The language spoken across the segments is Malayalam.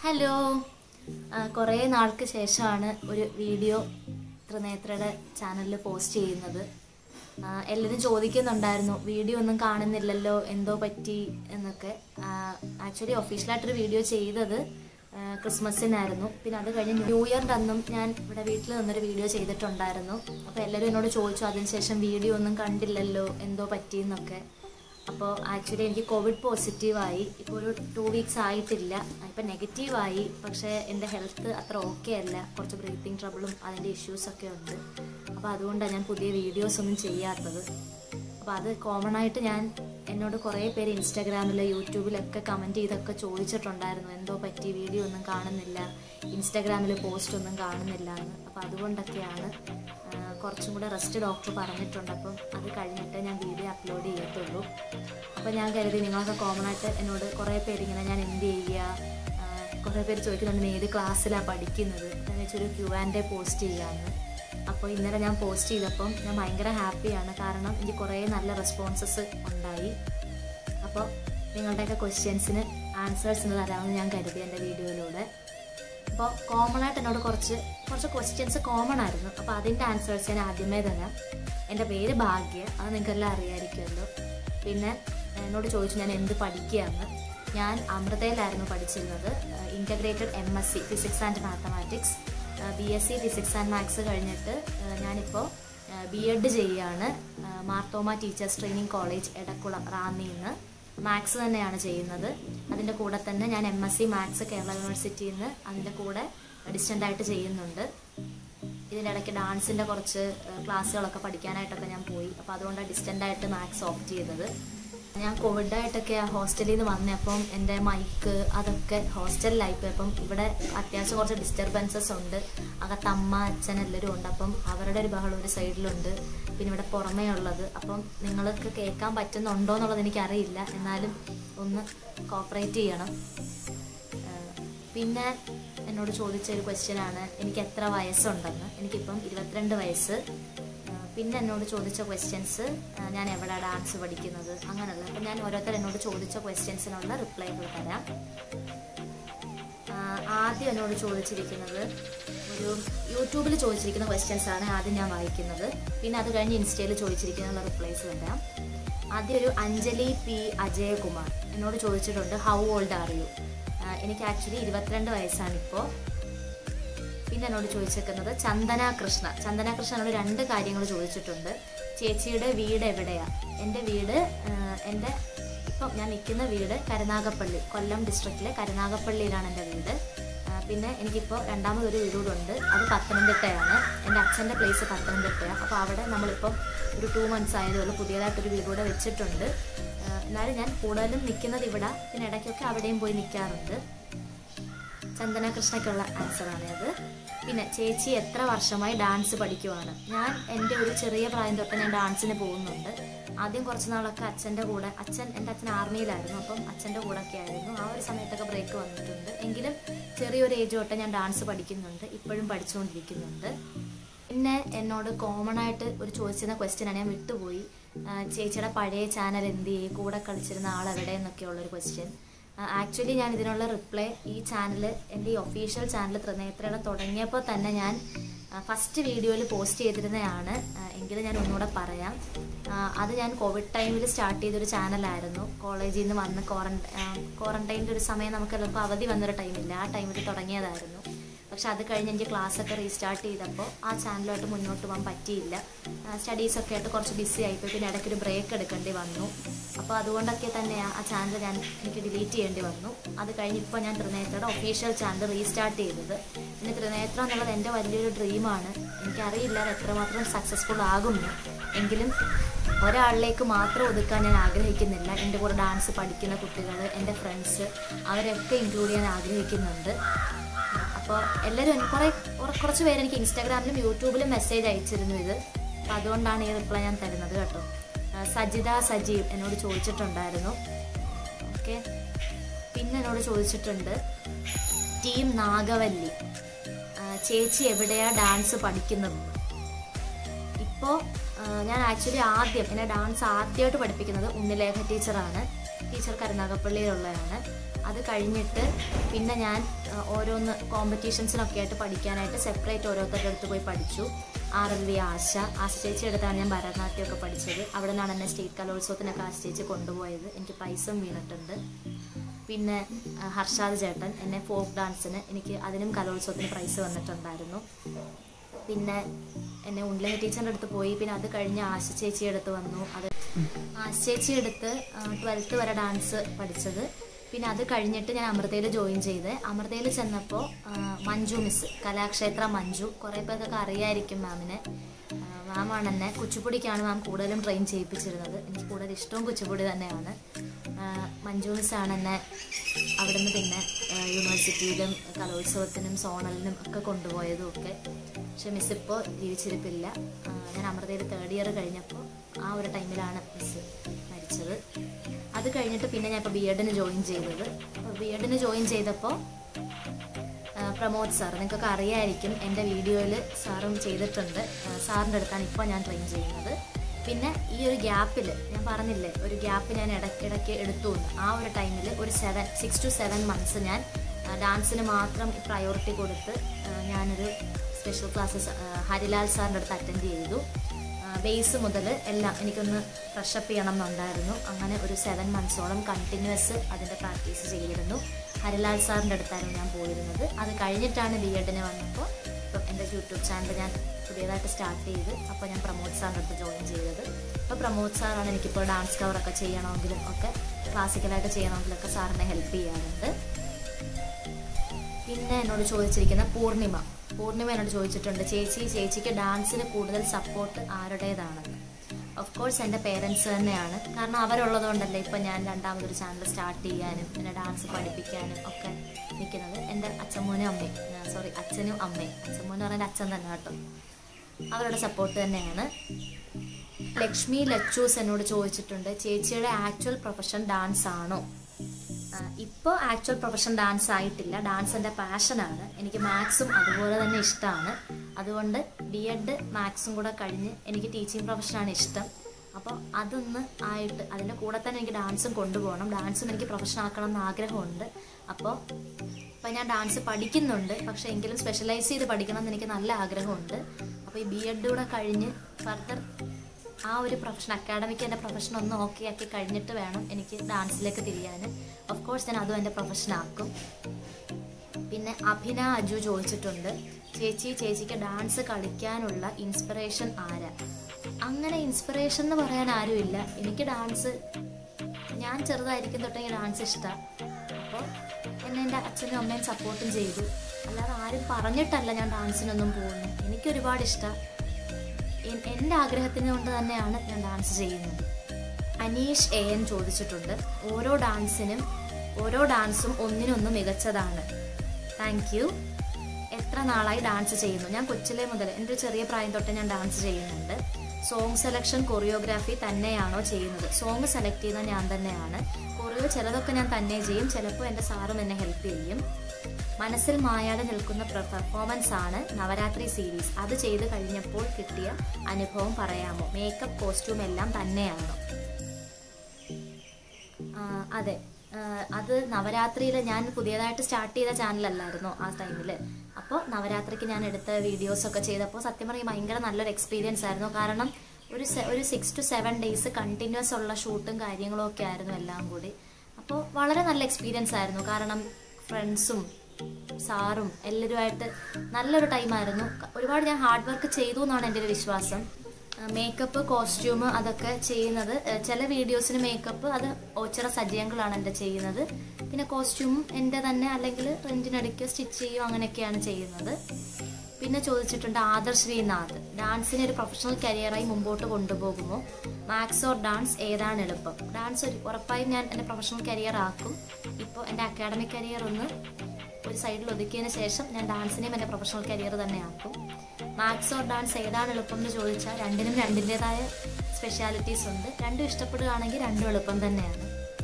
ഹലോ കുറേ നാൾക്ക് ശേഷമാണ് ഒരു വീഡിയോ ത്രിനേത്രയുടെ ചാനലിൽ പോസ്റ്റ് ചെയ്യുന്നത് ആ, എല്ലാവരും ചോദിക്കുന്നുണ്ടായിരുന്നു വീഡിയോ ഒന്നും കാണുന്നില്ലല്ലോ എന്തോ പറ്റി എന്നൊക്കെ ആക്ച്വലി ഒഫീഷ്യലായിട്ടൊരു വീഡിയോ ചെയ്തത് ആ, ക്രിസ്മസിനായിരുന്നു പിന്നെ അത് കഴിഞ്ഞ് ന്യൂ ഇയറിൻ്റെ അന്നും ഞാൻ ഇവിടെ വീട്ടിൽ നിന്നൊരു വീഡിയോ ചെയ്തിട്ടുണ്ടായിരുന്നു അപ്പോൾ എല്ലാവരും എന്നോട് ചോദിച്ചു അതിനുശേഷം വീഡിയോ ഒന്നും കണ്ടില്ലല്ലോ എന്തോ പറ്റിയെന്നൊക്കെ അപ്പോൾ ആക്ച്വലി എനിക്ക് കോവിഡ് പോസിറ്റീവായി ഇപ്പോൾ ഒരു ടു വീക്സ് ആയിട്ടില്ല ഇപ്പം നെഗറ്റീവായി പക്ഷേ എൻ്റെ ഹെൽത്ത് അത്ര ഓക്കെ അല്ല കുറച്ച് ബ്രീത്തിങ് ട്രബിളും അതിൻ്റെ ഇഷ്യൂസൊക്കെ ഉണ്ട് അപ്പോൾ അതുകൊണ്ടാണ് ഞാൻ പുതിയ വീഡിയോസ് ഒന്നും ചെയ്യാത്തത് അപ്പോൾ അത് കോമൺ ആയിട്ട് ഞാൻ എന്നോട് കുറേ പേര് ഇൻസ്റ്റാഗ്രാമിൽ യൂട്യൂബിലൊക്കെ കമൻറ്റ് ചെയ്തൊക്കെ ചോദിച്ചിട്ടുണ്ടായിരുന്നു എന്തോ പറ്റി വീഡിയോ ഒന്നും കാണുന്നില്ല ഇൻസ്റ്റാഗ്രാമിൽ പോസ്റ്റ് ഒന്നും കാണുന്നില്ല എന്ന് അപ്പോൾ അതുകൊണ്ടൊക്കെയാണ് ആ, കുറച്ചും കൂടെ റെസ്റ്റ് ഡോക്ടർ പറഞ്ഞിട്ടുണ്ട് അപ്പം അത് കഴിഞ്ഞിട്ട് ഞാൻ വീഡിയോ അപ്ലോഡ് ചെയ്യത്തുള്ളൂ അപ്പോൾ ഞാൻ കരുതി നിങ്ങളൊക്കെ കോമൺ ആയിട്ട് എന്നോട് കുറേ പേര് ഇങ്ങനെ ഞാൻ എന്ത് ചെയ്യുക ആ, കുറേ പേര് ചോദിക്കുന്നുണ്ട് നീ ഏത് ക്ലാസ്സിലാണ് പഠിക്കുന്നത് എന്ന് വെച്ചൊരു ക്യൂ ആൻഡ് പോസ്റ്റ് ചെയ്യാമെന്ന് അപ്പോൾ ഇന്നലെ ഞാൻ പോസ്റ്റ് ചെയ്തപ്പം ഞാൻ ഭയങ്കര ഹാപ്പിയാണ് കാരണം എനിക്ക് കുറേ നല്ല റെസ്പോൺസസ് ഉണ്ടായി അപ്പോൾ നിങ്ങളുടെയൊക്കെ ക്വസ്റ്റ്യൻസിന് ആൻസേഴ്സ് ഇന്ന് തരാമെന്ന് ഞാൻ കരുതി എൻ്റെ വീഡിയോയിലൂടെ അപ്പോൾ കോമൺ ആയിട്ട് എന്നോട് കുറച്ച് കുറച്ച് ക്വസ്റ്റ്യൻസ് കോമൺ ആയിരുന്നു അപ്പോൾ അതിൻ്റെ ആൻസേഴ്സ് ഞാൻ ആദ്യമേ തരാം എൻ്റെ പേര് ഭാഗ്യ അത് നിങ്ങൾക്കെല്ലാം അറിയാമായിരിക്കുമല്ലോ പിന്നെ എന്നോട് ചോദിച്ചു ഞാൻ എന്ത് പഠിക്കുകയെന്ന് ഞാൻ അമൃതയിലായിരുന്നു പഠിച്ചിരുന്നത് integrated M S C physics and mathematics B S C physics and maths കഴിഞ്ഞിട്ട് ആ, ഞാനിപ്പോൾ ബി എഡ് ചെയ്യുകയാണ് ആ, Marthoma teachers training college Edakkulam റാന്നിയിൽ നിന്ന് മാത്സ് തന്നെയാണ് ചെയ്യുന്നത് അതിൻ്റെ കൂടെ തന്നെ ഞാൻ M S C maths Kerala യൂണിവേഴ്സിറ്റിയിൽ നിന്ന് അതിൻ്റെ കൂടെ ഡിസ്റ്റൻ്റ് ആയിട്ട് ചെയ്യുന്നുണ്ട് ഇതിൻ്റെ ഇടയ്ക്ക് ഡാൻസിൻ്റെ കുറച്ച് ഏഹ്, ക്ലാസ്സുകളൊക്കെ പഠിക്കാനായിട്ടൊക്കെ ഞാൻ പോയി അപ്പോൾ അതുകൊണ്ടാണ് ഡിസ്റ്റൻ്റ് ആയിട്ട് മാത്സ് ഓപ്റ്റ് ചെയ്തത് ഞാൻ കോവിഡായിട്ടൊക്കെ ഹോസ്റ്റലിൽ നിന്ന് വന്നപ്പം എൻ്റെ മൈക്ക് അതൊക്കെ ഹോസ്റ്റലിലായിപ്പോയി അപ്പം ഇവിടെ അത്യാവശ്യം കുറച്ച് ഡിസ്റ്റർബൻസസ് ഉണ്ട് അകത്ത് അമ്മ അച്ഛൻ എല്ലാവരും ഉണ്ട് അപ്പം അവരുടെ ഒരു ബഹളം ഒരു സൈഡിലുണ്ട് പിന്നെ ഇവിടെ പുറമേ ഉള്ളത് അപ്പം നിങ്ങൾക്ക് കേൾക്കാൻ പറ്റുന്നുണ്ടോ എന്നുള്ളത് എനിക്കറിയില്ല എന്നാലും ഒന്ന് കോപ്പറേറ്റ് ചെയ്യണം ഏഹ് പിന്നെ എന്നോട് ചോദിച്ച ഒരു ക്വസ്റ്റ്യൻ ആണ് എനിക്ക് എത്ര വയസ്സുണ്ടെന്ന് എനിക്കിപ്പം ഇരുപത്തിരണ്ട് വയസ്സ് ഏഹ് പിന്നെ എന്നോട് ചോദിച്ച ക്വസ്റ്റ്യൻസ് ഞാൻ എവിടെ ഡാൻസ് പഠിക്കുന്നത് അങ്ങനെയുള്ള അപ്പം ഞാൻ ഓരോരുത്തർ എന്നോട് ചോദിച്ച ക്വസ്റ്റ്യൻസിനുള്ള റിപ്ലൈകൾ തരാം ആഹ് ആദ്യം എന്നോട് ചോദിച്ചിരിക്കുന്നത് ഒരു യൂട്യൂബിൽ ചോദിച്ചിരിക്കുന്ന ക്വസ്റ്റ്യൻസ് ആണ് ആദ്യം ഞാൻ വായിക്കുന്നത് പിന്നെ അത് കഴിഞ്ഞ് ഇൻസ്റ്റയിൽ ചോദിച്ചിരിക്കുന്ന റിപ്ലൈസ് തരാം ആദ്യം ഒരു അഞ്ജലി പി അജയകുമാർ എന്നോട് ചോദിച്ചിട്ടുണ്ട് ഹൗ ഓൾഡ് ആർ യു എനിക്ക് ആക്ച്വലി ഇരുപത്തിരണ്ട് വയസ്സാണിപ്പോൾ പിന്നെ എന്നോട് ചോദിച്ചേക്കുന്നത് ചന്ദന കൃഷ്ണ ചന്ദന കൃഷ്ണ എന്നോട് രണ്ട് കാര്യങ്ങൾ ചോദിച്ചിട്ടുണ്ട് ചേച്ചിയുടെ വീട് എവിടെയാ എൻ്റെ വീട് ആഹ്, എൻ്റെ ഇപ്പം ഞാൻ നിൽക്കുന്ന വീട് കരുനാഗപ്പള്ളി കൊല്ലം ഡിസ്ട്രിക്റ്റിലെ കരുനാഗപ്പള്ളിയിലാണ് എൻ്റെ വീട് ആഹ്, പിന്നെ എനിക്കിപ്പോൾ രണ്ടാമതൊരു വീട് കൂടെ ഉണ്ട് അത് പത്തനംതിട്ടയാണ് എൻ്റെ അച്ഛൻ്റെ പ്ലേസ് പത്തനംതിട്ടയാണ് അപ്പോൾ അവിടെ നമ്മളിപ്പം ഒരു ടു മന്ത്സ് ആയതേ ഉള്ളൂ പുതിയതായിട്ടൊരു വീട് കൂടെ വെച്ചിട്ടുണ്ട് ആഹ്, എന്നാലും ഞാൻ കൂടുതലും നിൽക്കുന്നത് ഇവിടെ പിന്നെ ഇടയ്ക്കൊക്കെ അവിടെയും പോയി നിൽക്കാറുണ്ട് ചന്ദന കൃഷ്ണയ്ക്കുള്ള ആൻസറാണ് അത് പിന്നെ ചേച്ചി എത്ര വർഷമായി ഡാൻസ് പഠിക്കുവാണ് ഞാൻ എൻ്റെ ഒരു ചെറിയ പ്രായം തൊട്ട് ഞാൻ ഡാൻസിന് പോകുന്നുണ്ട് ആദ്യം കുറച്ച് നാളൊക്കെ അച്ഛൻ്റെ കൂടെ അച്ഛൻ എൻ്റെ അച്ഛൻ ആർമിയിലായിരുന്നു അപ്പം അച്ഛൻ്റെ കൂടെ ഒക്കെ ആയിരുന്നു ആ ഒരു സമയത്തൊക്കെ ബ്രേക്ക് വന്നിട്ടുണ്ട് എങ്കിലും ചെറിയൊരു ഏജ് തൊട്ട് ഞാൻ ഡാൻസ് പഠിക്കുന്നുണ്ട് ഇപ്പോഴും പഠിച്ചുകൊണ്ടിരിക്കുന്നുണ്ട് പിന്നെ എന്നോട് കോമൺ ആയിട്ട് ഒരു ചോദിച്ചിരുന്ന ക്വസ്റ്റ്യൻ ആണ് ഞാൻ വിട്ടുപോയി ആ, ചേച്ചിയുടെ പഴയ ചാനൽ എന്ത് ചെയ്യും കൂടെ കളിച്ചിരുന്ന ആൾ എവിടെ എന്നൊക്കെയുള്ളൊരു ക്വസ്റ്റ്യൻ ആക്ച്വലി ഞാൻ ഇതിനുള്ള റിപ്ലൈ ഈ ചാനൽ എൻ്റെ ഈ ഒഫീഷ്യൽ ചാനൽ ത്രിനേത്രയുടെ തുടങ്ങിയപ്പോൾ തന്നെ ഞാൻ ഫസ്റ്റ് വീഡിയോയിൽ പോസ്റ്റ് ചെയ്തിരുന്നതാണ് ആ, എങ്കിലും ഞാൻ ഒന്നുകൂടെ പറയാം ആ, അത് ഞാൻ കോവിഡ് ടൈമിൽ സ്റ്റാർട്ട് ചെയ്തൊരു ചാനലായിരുന്നു കോളേജിൽ നിന്ന് വന്ന് ക്വാറന്റൈ ക്വാറന്റൈൻ്റെ ഒരു സമയം നമുക്ക് ചിലപ്പോൾ അവധി വന്നൊരു ടൈമില്ല ആ ടൈമിൽ തുടങ്ങിയതായിരുന്നു പക്ഷെ അത് കഴിഞ്ഞ് എനിക്ക് ക്ലാസ്സൊക്കെ റീസ്റ്റാർട്ട് ചെയ്തപ്പോൾ ആ ചാനലുമായിട്ട് മുന്നോട്ട് പോകാൻ പറ്റിയില്ല സ്റ്റഡീസൊക്കെ ആയിട്ട് കുറച്ച് ബിസി ആയിപ്പോയി പിന്നെ ഇടയ്ക്കൊരു ബ്രേക്ക് എടുക്കേണ്ടി വന്നു അപ്പോൾ അതുകൊണ്ടൊക്കെ തന്നെ ആ ചാനൽ ഞാൻ എനിക്ക് ഡിലീറ്റ് ചെയ്യേണ്ടി വന്നു അത് കഴിഞ്ഞ് ഇപ്പോൾ ഞാൻ ത്രിനേത്രയുടെ ഒഫീഷ്യൽ ചാനൽ റീസ്റ്റാർട്ട് ചെയ്തത് പിന്നെ ത്രിനേത്ര എന്നുള്ളത് എൻ്റെ വലിയൊരു ഡ്രീമാണ് എനിക്കറിയില്ല അത് എത്രമാത്രം സക്സസ്ഫുൾ ആകുമെന്ന് എങ്കിലും ഒരാളിലേക്ക് മാത്രം ഒതുക്കാൻ ഞാൻ ആഗ്രഹിക്കുന്നില്ല എൻ്റെ കൂടെ ഡാൻസ് പഠിക്കുന്ന കുട്ടികൾ എൻ്റെ ഫ്രണ്ട്സ് അവരെയൊക്കെ ഇൻക്ലൂഡ് ചെയ്യാൻ ആഗ്രഹിക്കുന്നുണ്ട് അപ്പോൾ എല്ലാവരും കുറേ കുറ- കുറച്ച് പേര് എനിക്ക് ഇൻസ്റ്റാഗ്രാമിലും യൂട്യൂബിലും മെസ്സേജ് അയച്ചിരുന്നു ഇത് അപ്പോൾ അതുകൊണ്ടാണ് ഈ റിപ്ലൈ ഞാൻ തരുന്നത് കേട്ടോ ആ, സജിത സജീവ് എന്നോട് ചോദിച്ചിട്ടുണ്ടായിരുന്നു ഓക്കെ പിന്നെ എന്നോട് ചോദിച്ചിട്ടുണ്ട് ടീം നാഗവല്ലി ആ, ചേച്ചി എവിടെയാ ഡാൻസ് പഠിക്കുന്നത് ഇപ്പോൾ ഞാൻ ആക്ച്വലി ആദ്യം എന്നെ ഡാൻസ് ആദ്യമായിട്ട് പഠിപ്പിക്കുന്നത് ഉണ്ണിലേഖ ടീച്ചറാണ് ടീച്ചർ കരുനാഗപ്പള്ളിയിലുള്ളതാണ് അത് കഴിഞ്ഞിട്ട് പിന്നെ ഞാൻ ആ, ഓരോന്ന് കോമ്പറ്റീഷൻസിനൊക്കെ ആയിട്ട് പഠിക്കാനായിട്ട് സെപ്പറേറ്റ് ഓരോരുത്തരുടെ അടുത്ത് പോയി പഠിച്ചു R L V Asha Asha ചേച്ചി അടുത്താണ് ഞാൻ ഭരതനാട്യമൊക്കെ പഠിച്ചത് അവിടെ നിന്നാണ് എന്നെ സ്റ്റേറ്റ് കലോത്സവത്തിനൊക്കെ ആശ ചേച്ചി കൊണ്ടുപോയത് എനിക്ക് പ്രൈസും വീണിട്ടുണ്ട് പിന്നെ ആ, ഹർഷാദ് ചേട്ടൻ എന്നെ ഫോക്ക് ഡാൻസിന് എനിക്ക് അതിനും കലോത്സവത്തിന് പ്രൈസ് വന്നിട്ടുണ്ടായിരുന്നു പിന്നെ എന്നെ ഉണ്ണിലഹ ടീച്ചറിൻ്റെ അടുത്ത് പോയി പിന്നെ അത് കഴിഞ്ഞ് ആശ ചേച്ചിയുടെ അടുത്ത് വന്നു അത് ആശ ചേച്ചിയുടെ അടുത്ത് ട്വൽത്ത് വരെ ഡാൻസ് പഠിച്ചത് പിന്നെ അത് കഴിഞ്ഞിട്ട് ഞാൻ അമൃതയിൽ ജോയിൻ ചെയ്ത് അമൃതയിൽ ചെന്നപ്പോൾ മഞ്ജു മിസ് കലാക്ഷേത്ര മഞ്ജു കുറേ പേർക്കൊക്കെ അറിയായിരിക്കും മാമിനെ മാമാണ് എന്നെ കുച്ചിപ്പുടിക്കാണ് മാം കൂടുതലും ട്രെയിൻ ചെയ്യിപ്പിച്ചിരുന്നത് എനിക്ക് കൂടുതൽ ഇഷ്ടവും കുച്ചിപ്പുടി തന്നെയാണ് ആ, മഞ്ജു മിസ്സാണ് എന്നെ അവിടുന്ന് പിന്നെ ആ, യൂണിവേഴ്സിറ്റിയിലും കലോത്സവത്തിനും സോണലിനും ഒക്കെ കൊണ്ടുപോയതും ഒക്കെ പക്ഷെ മിസ് ഇപ്പോൾ ജീവിച്ചിരിപ്പില്ല ആ, ഞാൻ അമൃതയിൽ തേർഡ് ഇയർ കഴിഞ്ഞപ്പോൾ ആ ഒരു ടൈമിലാണ് മിസ് മരിച്ചത് അത് കഴിഞ്ഞിട്ട് പിന്നെ ഞാൻ ഇപ്പോൾ ബി എഡിന് ജോയിൻ ചെയ്തത് അപ്പോൾ ബി എഡിന് ജോയിൻ ചെയ്തപ്പോൾ ആ, പ്രമോദ് സാർ നിങ്ങൾക്കൊക്കെ അറിയായിരിക്കും എൻ്റെ വീഡിയോയിൽ സാറും ചെയ്തിട്ടുണ്ട് ആ, സാറിൻ്റെ അടുത്താണ് ഇപ്പോൾ ഞാൻ ട്രെയിൻ ചെയ്യുന്നത് പിന്നെ ഈ ഒരു ഗ്യാപ്പിൽ ഞാൻ പറഞ്ഞില്ലേ ഒരു ഗ്യാപ്പ് ഞാൻ ഇടയ്ക്കിടയ്ക്ക് എടുത്തു എന്ന്. ആ ഒരു ടൈമിൽ ഒരു seven six to seven months ഞാൻ ആ, ഡാൻസിന് മാത്രം പ്രയോറിറ്റി കൊടുത്ത് ആ, ഞാനൊരു സ്പെഷ്യൽ ക്ലാസ്സസ് ഹരിലാൽ സാറിൻ്റെ അടുത്ത് അറ്റൻഡ് ചെയ്തു ബേസ് മുതൽ എല്ലാം എനിക്കൊന്ന് ഫ്രഷപ്പ് ചെയ്യണം എന്നുണ്ടായിരുന്നു അങ്ങനെ ഒരു സെവൻ മന്ത്സോളം കണ്ടിന്യൂസ് അതിൻ്റെ പ്രാക്ടീസ് ചെയ്തിരുന്നു ഹരിലാൽ സാറിൻ്റെ അടുത്തായിരുന്നു ഞാൻ പോയിരുന്നത് അത് കഴിഞ്ഞിട്ടാണ് ബി എഡിന് വന്നപ്പോൾ ഇപ്പം എൻ്റെ യൂട്യൂബ് ചാനൽ ഞാൻ പുതിയതായിട്ട് സ്റ്റാർട്ട് ചെയ്ത് അപ്പോൾ ഞാൻ പ്രമോദ് സാറിൻ്റെ അടുത്ത് ജോയിൻ ചെയ്തത് അപ്പോൾ പ്രമോദ് സാറാണ് എനിക്കിപ്പോൾ ഡാൻസ് കവറൊക്കെ ചെയ്യണമെങ്കിലും ഒക്കെ ക്ലാസിക്കലായിട്ട് ചെയ്യണമെങ്കിലൊക്കെ സാറിനെ ഹെൽപ്പ് ചെയ്യാറുണ്ട് പിന്നെ എന്നോട് ചോദിച്ചിരിക്കുന്ന പൂർണിമ പൂർണിമ എന്നോട് ചോദിച്ചിട്ടുണ്ട് ചേച്ചി ചേച്ചിക്ക് ഡാൻസിന് കൂടുതൽ സപ്പോർട്ട് ആരുടേതാണെന്ന് ഓഫ് കോഴ്സ് എൻ്റെ പേരൻസ് തന്നെയാണ് കാരണം അവരുള്ളത് കൊണ്ടല്ലേ ഇപ്പം ഞാൻ രണ്ടാമതൊരു ചാനൽ സ്റ്റാർട്ട് ചെയ്യാനും പിന്നെ ഡാൻസ് പഠിപ്പിക്കാനും ഒക്കെ നിൽക്കുന്നത് എൻ്റെ അച്ഛമ്മൂനും അമ്മയും സോറി അച്ഛനും അമ്മയും അച്ഛമ്മൂന്ന് പറഞ്ഞാൽ അച്ഛൻ തന്നെ കേട്ടോ അവരുടെ സപ്പോർട്ട് തന്നെയാണ് ലക്ഷ്മി ലച്ചൂസ് എന്നോട് ചോദിച്ചിട്ടുണ്ട് ചേച്ചിയുടെ ആക്ച്വൽ പ്രൊഫഷൻ ഡാൻസ് ആണോ ഇപ്പോൾ ആക്ച്വൽ പ്രൊഫഷൻ ഡാൻസ് ആയിട്ടില്ല ഡാൻസ് എൻ്റെ പാഷനാണ് എനിക്ക് മാത്സും അതുപോലെ തന്നെ ഇഷ്ടമാണ് അതുകൊണ്ട് ബി എഡ് മാത്സും കൂടെ കഴിഞ്ഞ് എനിക്ക് ടീച്ചിങ് പ്രൊഫഷനാണ് ഇഷ്ടം അപ്പോൾ അതൊന്ന് ആയിട്ട് അതിൻ്റെ കൂടെ തന്നെ എനിക്ക് ഡാൻസും കൊണ്ടുപോകണം ഡാൻസും എനിക്ക് പ്രൊഫഷൻ ആക്കണം എന്ന് ആഗ്രഹമുണ്ട് അപ്പോൾ ഇപ്പം ഞാൻ ഡാൻസ് പഠിക്കുന്നുണ്ട് പക്ഷേ എങ്കിലും സ്പെഷ്യലൈസ് ചെയ്ത് പഠിക്കണം എന്ന് എനിക്ക് നല്ല ആഗ്രഹമുണ്ട് അപ്പോൾ ഈ ബി എഡ് കൂടെ കഴിഞ്ഞ് ഫർദർ ആ ഒരു പ്രൊഫഷൻ അക്കാഡമിക്ക് എൻ്റെ പ്രൊഫഷൻ ഒന്ന് ഓക്കെ ആക്കി കഴിഞ്ഞിട്ട് വേണം എനിക്ക് ഡാൻസിലേക്ക് തിരിയാൻ ഓഫ് കോഴ്സ് ഞാൻ അതും എൻ്റെ പ്രൊഫഷൻ ആക്കും പിന്നെ അഭിന അജു ചോദിച്ചിട്ടുണ്ട് ചേച്ചി ചേച്ചിക്ക് ഡാൻസ് കളിക്കാനുള്ള ഇൻസ്പിറേഷൻ ആരാ അങ്ങനെ ഇൻസ്പിറേഷൻ എന്ന് പറയാൻ ആരുമില്ല എനിക്ക് ഡാൻസ് ഞാൻ ചെറുതായിരിക്കും തൊട്ട് എനിക്ക് ഡാൻസ് ഇഷ്ടമാണ് അപ്പോൾ എന്നെ എൻ്റെ അച്ഛനും അമ്മയും സപ്പോർട്ടും ചെയ്തു അല്ലാതെ ആരും പറഞ്ഞിട്ടല്ല ഞാൻ ഡാൻസിനൊന്നും പോകുന്നത് എനിക്ക് ഒരുപാട് ഇഷ്ടമാണ് എൻ- എൻ്റെ ആഗ്രഹത്തിന് കൊണ്ട് തന്നെയാണ് ഞാൻ ഡാൻസ് ചെയ്യുന്നത് അനീഷ് എ എൻ ചോദിച്ചിട്ടുണ്ട് ഓരോ ഡാൻസിനും ഓരോ ഡാൻസും ഒന്നിനൊന്ന് മികച്ചതാണ് താങ്ക് യു എത്ര നാളായി ഡാൻസ് ചെയ്യുന്നു ഞാൻ കൊച്ചിലെ മുതൽ എൻ്റെ ഒരു ചെറിയ പ്രായം തൊട്ട് ഞാൻ ഡാൻസ് ചെയ്യുന്നുണ്ട് സോങ് സെലക്ഷൻ കൊറിയോഗ്രാഫി തന്നെയാണോ ചെയ്യുന്നത് സോങ് സെലക്ട് ചെയ്യുന്നത് ഞാൻ തന്നെയാണ് കൊറിയോ ചിലതൊക്കെ ഞാൻ തന്നെ ചെയ്യും ചിലപ്പോൾ എൻ്റെ സാറും എന്നെ ഹെൽപ്പ് ചെയ്യും മനസ്സിൽ മായാതെ നിൽക്കുന്ന പെർഫോമൻസ് ആണ് നവരാത്രി സീരീസ് അത് ചെയ്ത് കഴിഞ്ഞപ്പോൾ കിട്ടിയ അനുഭവം പറയാമോ മേക്കപ്പ് കോസ്റ്റ്യൂം എല്ലാം തന്നെയാണോ ആ, അതെ ആ, അത് നവരാത്രിയിൽ ഞാൻ പുതിയതായിട്ട് സ്റ്റാർട്ട് ചെയ്ത ചാനലല്ലായിരുന്നോ ആ ടൈമിൽ അപ്പോൾ നവരാത്രിക്ക് ഞാൻ എടുത്ത വീഡിയോസൊക്കെ ചെയ്തപ്പോൾ സത്യം പറയും ഭയങ്കര നല്ലൊരു എക്സ്പീരിയൻസ് ആയിരുന്നു കാരണം ഒരു se- ഒരു six to seven days continuous ഉള്ള ഷൂട്ടും കാര്യങ്ങളും ഒക്കെ ആയിരുന്നു എല്ലാം കൂടി അപ്പോൾ വളരെ നല്ല എക്സ്പീരിയൻസ് ആയിരുന്നു കാരണം ഫ്രണ്ട്സും സാറും എല്ലാവരുമായിട്ട് നല്ലൊരു ടൈമായിരുന്നു ഒരുപാട് ഞാൻ ഹാർഡ് വർക്ക് ചെയ്തു എന്നാണ് എൻ്റെ ഒരു വിശ്വാസം മേക്കപ്പ് കോസ്റ്റ്യൂം അതൊക്കെ ചെയ്യുന്നത് ഏഹ് ചില വീഡിയോസിന് മേക്കപ്പ് അത് ഓച്ചിറ സജയങ്ങളാണ് എൻ്റെ ചെയ്യുന്നത് പിന്നെ കോസ്റ്റ്യൂമും എൻ്റെ തന്നെ അല്ലെങ്കിൽ റെൻറ്റിനടിക്ക് സ്റ്റിച്ച് ചെയ്യും അങ്ങനെയൊക്കെയാണ് ചെയ്യുന്നത് പിന്നെ ചോദിച്ചിട്ടുണ്ട് ആദർശ് ശ്രീനാഥ് ഡാൻസിനെ ഒരു പ്രൊഫഷണൽ കരിയറായി മുമ്പോട്ട് കൊണ്ടുപോകുമോ മാത്സ് ഓർ ഡാൻസ് ഏതാണ് എളുപ്പം ഡാൻസ് ഒരു ഉറപ്പായും ഞാൻ എൻ്റെ പ്രൊഫഷണൽ കരിയർ ആക്കും ഇപ്പോൾ എൻ്റെ അക്കാഡമിക് കരിയർ ഒന്ന് ഒരു സൈഡിൽ ഒതുക്കിയതിന് ശേഷം ഞാൻ ഡാൻസിനെയും എൻ്റെ പ്രൊഫഷണൽ കരിയർ തന്നെ ആക്കും മാത്സ് ഓർ ഡാൻസ് ഏതാണ് എളുപ്പം എന്ന് ചോദിച്ചാൽ രണ്ടിനും രണ്ടിൻ്റെതായ സ്പെഷ്യാലിറ്റീസ് ഉണ്ട് രണ്ടും ഇഷ്ടപ്പെടുകയാണെങ്കിൽ രണ്ടും എളുപ്പം തന്നെയാണ്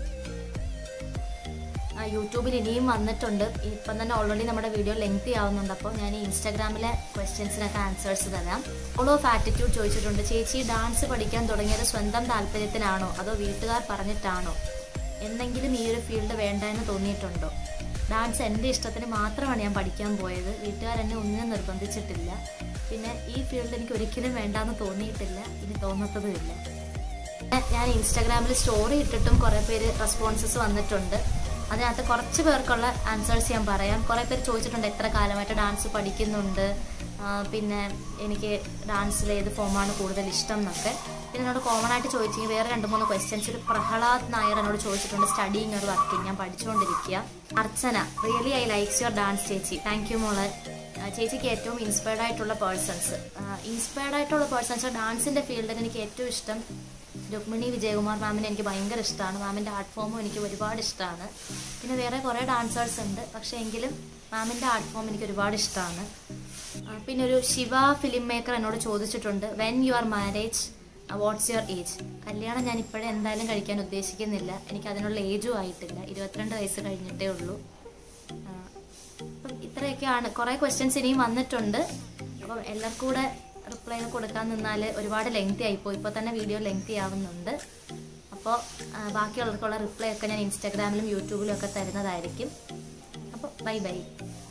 ആ, യൂട്യൂബിൽ ഇനിയും വന്നിട്ടുണ്ട് ഇപ്പം തന്നെ ഓൾറെഡി നമ്മുടെ വീഡിയോ ലെങ്തി ആവുന്നുണ്ട് അപ്പോൾ ഞാൻ ഈ ഇൻസ്റ്റാഗ്രാമിലെ ക്വസ്റ്റ്യൻസിനൊക്കെ ആൻസേഴ്സ് തരാം ഓൾ ഓഫ് ആറ്റിറ്റ്യൂഡ് ചോദിച്ചിട്ടുണ്ട് ചേച്ചി ഡാൻസ് പഠിക്കാൻ തുടങ്ങിയത് സ്വന്തം താല്പര്യത്തിനാണോ അതോ വീട്ടുകാർ പറഞ്ഞിട്ടാണോ എന്നെങ്കിലും ഈ ഒരു ഫീൽഡ് വേണ്ട എന്ന് തോന്നിയിട്ടുണ്ടോ ഡാൻസ് എൻ്റെ ഇഷ്ടത്തിന് മാത്രമാണ് ഞാൻ പഠിക്കാൻ പോയത് വീട്ടുകാരെന്നെ ഒന്നിനും നിർബന്ധിച്ചിട്ടില്ല പിന്നെ ഈ ഫീൽഡ് എനിക്ക് ഒരിക്കലും വേണ്ടാന്ന് തോന്നിയിട്ടില്ല ഇനി തോന്നത്തതുമില്ല ഞാൻ ഇൻസ്റ്റാഗ്രാമിൽ സ്റ്റോറി ഇട്ടിട്ടും കുറേ പേര് റെസ്പോൺസസ് വന്നിട്ടുണ്ട് അതിനകത്ത് കുറച്ച് പേർക്കുള്ള ആൻസേഴ്സ് ഞാൻ പറയാം കുറേ പേര് ചോദിച്ചിട്ടുണ്ട് എത്ര കാലമായിട്ട് ഡാൻസ് പഠിക്കുന്നുണ്ട് ആ, പിന്നെ എനിക്ക് ഡാൻസിൽ ഏത് ഫോമാണ് കൂടുതൽ ഇഷ്ടം എന്നൊക്കെ പിന്നെ എന്നോട് കോമൺ ആയിട്ട് ചോദിച്ചെങ്കിൽ വേറെ രണ്ട് മൂന്ന് ക്വസ്റ്റ്യൻസ് ഒരു പ്രഹ്ലാദ് നായർ എന്നോട് ചോദിച്ചിട്ടുണ്ട് സ്റ്റഡിങ് ഒരു വർക്കിംഗ് ഞാൻ പഠിച്ചുകൊണ്ടിരിക്കുക Archana really I likes your dance ചേച്ചി താങ്ക് യു മോളെ ആ, ചേച്ചിക്ക് ഏറ്റവും ഇൻസ്പയർഡ് ആയിട്ടുള്ള പേഴ്സൺസ് ഇൻസ്പയർഡ് ആയിട്ടുള്ള പേഴ്സൺസ് ഡാൻസിൻ്റെ ഫീൽഡിൽ എനിക്ക് ഏറ്റവും ഇഷ്ടം രുക്മിണി വിജയകുമാർ മാമിനെ എനിക്ക് ഭയങ്കര ഇഷ്ടമാണ് മാമിൻ്റെ ആർട്ട് ഫോമും എനിക്ക് ഒരുപാട് ഇഷ്ടമാണ് പിന്നെ വേറെ കുറേ ഡാൻസേഴ്സ് ഉണ്ട് പക്ഷേ എങ്കിലും മാമിൻ്റെ ആർട്ട് ഫോം എനിക്ക് ഒരുപാട് ഇഷ്ടമാണ് പിന്നെ ഒരു ശിവ ഫിലിം മേക്കർ എന്നോട് ചോദിച്ചിട്ടുണ്ട് when your marriage what's your age കല്യാണം ഞാൻ ഇപ്പോഴേ എന്തായാലും കഴിക്കാൻ ഉദ്ദേശിക്കുന്നില്ല എനിക്ക് അതിനുള്ള ഏജും ആയിട്ടില്ല ഇരുപത്തിരണ്ട് വയസ്സ് കഴിഞ്ഞിട്ടേ ഉള്ളൂ ആ, അപ്പം ഇത്രയൊക്കെയാണ് കുറേ ക്വസ്റ്റ്യൻസ് ഇനിയും വന്നിട്ടുണ്ട് അപ്പം എല്ലാവർക്കും കൂടെ റിപ്ലൈ കൊടുക്കാൻ നിന്നാൽ ഒരുപാട് ലെങ്തി ആയിപ്പോയി ഇപ്പോൾ തന്നെ വീഡിയോ ലെങ്തി ആവുന്നുണ്ട് അപ്പോൾ ബാക്കിയുള്ളവർക്കുള്ള റിപ്ലൈ ഒക്കെ ഞാൻ ഇൻസ്റ്റാഗ്രാമിലും യൂട്യൂബിലും ഒക്കെ തരുന്നതായിരിക്കും അപ്പോൾ ബൈ ബൈ